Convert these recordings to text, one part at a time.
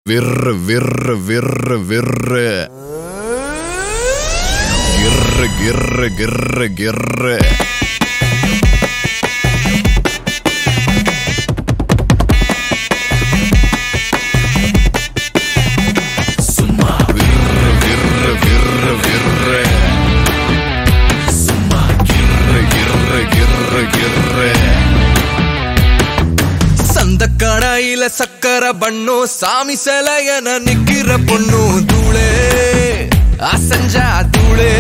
விர்ரு விர்ரு விர்ரு விர்ரு கிர்ரு கிர்ரு கிர்ரு கிர்ரு சும்மா விர்ரு விர்ரு விர்ரு விர்ரு சும்மா கிர்ரு கிர்ரு கிர்ரு கிர்ரு சந்த கடாயில சக்கர பண்ணு சாமி சிலையன நிக்கிற பொண்ணு தூளே அசஞ்சா தூளே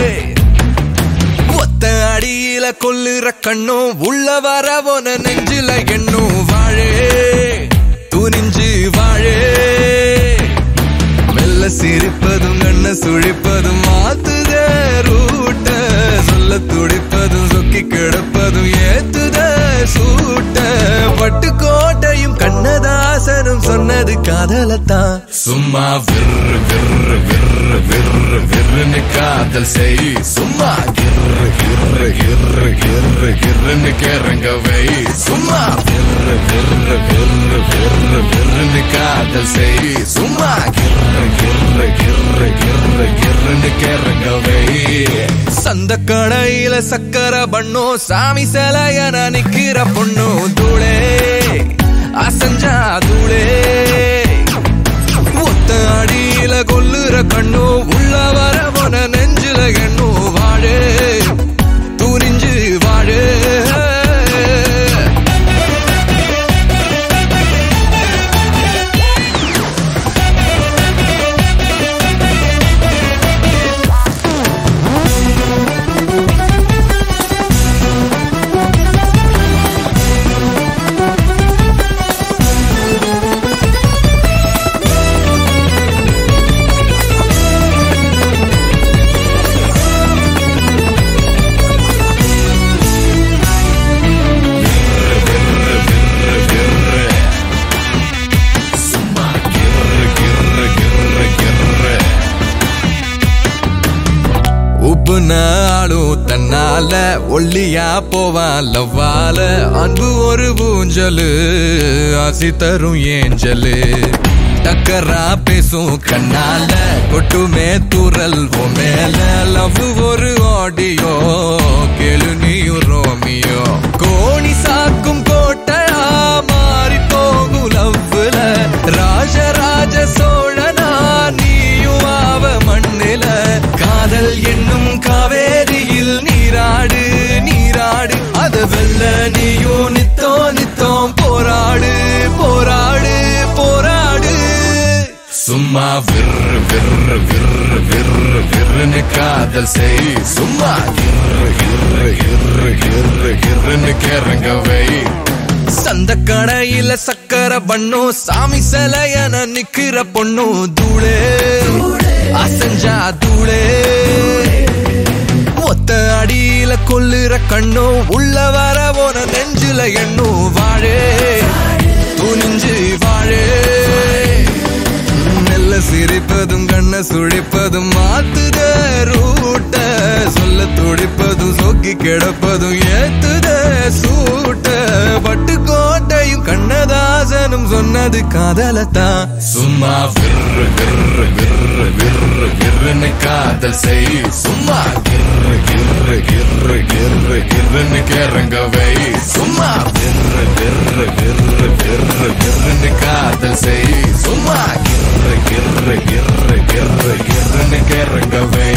ஒத்த அடியில கொல்லுற கண்ணும் உள்ள வரவன நெஞ்சில எண்ணும் வாழே துணிஞ்சு வாழே மெல்ல சிரிப்பதும் கண்ண சுழிப்பதும் மாத்துத ரூட்ட சொல்ல துடிப்பதும் சொக்கி கிடப்பதும் ஏத்துத சூட்ட பட்டு கோட்டையும் கண்ணதாசனும் சொன்னது காதலத்தான் சும்மா விர்ரு விர்ரு விர்ரு விர்ரு விர்ருன்னு காதல் செய் சும்மா கிர்ரு கிர்ரு கிர்ரு கிர்ரு கிர்ருன்னு கிறங்க வை சும்மா விர்ரு விர்ரு விர்ரு விர்ரு விர்ருன்னு காதல் செய் சும்மா கிர்ரு கிர்ரு கிர்ரு கிர்ரு கிர்ருன்னு கிறங்க வை சந்த கடையில சக்கர பண்ணோ சாமி சிலையன நிக்கிற பொண்ணு தூளே அசஞ்சா தூளே ஒத்த அடியில கொல்லுற கண்ணு உள்ள வரவன நெஞ்சில எண்ணு வாழே துணிஞ்சு வாழே சும்மா கிர்ரு கிர்ரு கிர்ரு கிர்ரு உப்பு நாளும் தன்னால ஒல்லியா போவான் லவ்வால அன்பு ஒரு ஊஞ்சலு ஆசி தரும் ஏஞ்சலு டக்கரா பேசும் கண்ணால கொட்டுமே தூரல் ஓ மேல லவ் ஒரு ஆடியோ கேளு நீயும் ரோமியோ கோணி சாக்கும் கோட்டையா மாறி போகும் லவ்ல ராஜராஜ சோழனா நீயும் ஆவ மண்ணில காதல் என்னும் காவேரியில் நீராடு நீராடு அத வெல்ல நீயும் நித்தோ நித்தோம் போராடு போராடு போராடு சும்மா விர்ரு விர்ரு விர்ரு விர்ரு விர்ருன்னு காதல் செய் சும்மா கிர்ரு கிர்ரு கிர்ரு கிர்ரு கிர்ருன்னு கிறங்க வை சந்த கடையில சக்கர பண்ணோ சாமி சிலையன நிக்கிற பொண்ணு தூளே அசஞ்சா தூளே ஒத்த அடியில கொல்லுற கண்ணோ உள்ள வர போன நெஞ்சில எண்ணும் வாழே துணிஞ்சு வாழே மெல்ல சிரிப்பதும் கண்ண சுழிப்பதும் மாத்துத ரூட்ட சொல்ல துடிப்பதும் சொக்கி கிடப்பதும் ஏத்துத சூட்ட பட்டு கோட்டையும் கண்ணதாசனும் சொன்னது காதலத்தான் சும்மா விர்ரு விர்ரு விர்ரு விர்ரு விர்ருன்னு காதல் செய் சும்மா கிர்ரு கிர்ரு கிர்ரு கிர்ரு கிர்ருன்னு கிறங்க வை சும்மா விர்ரு விர்ரு விர்ரு விர்ரு விர்ருன்னு காதல் செய் சும்மா கிர்ரு கிர்ரு கிர்ரு கிர்ரு கிர்ருன்னு கிறங்க வை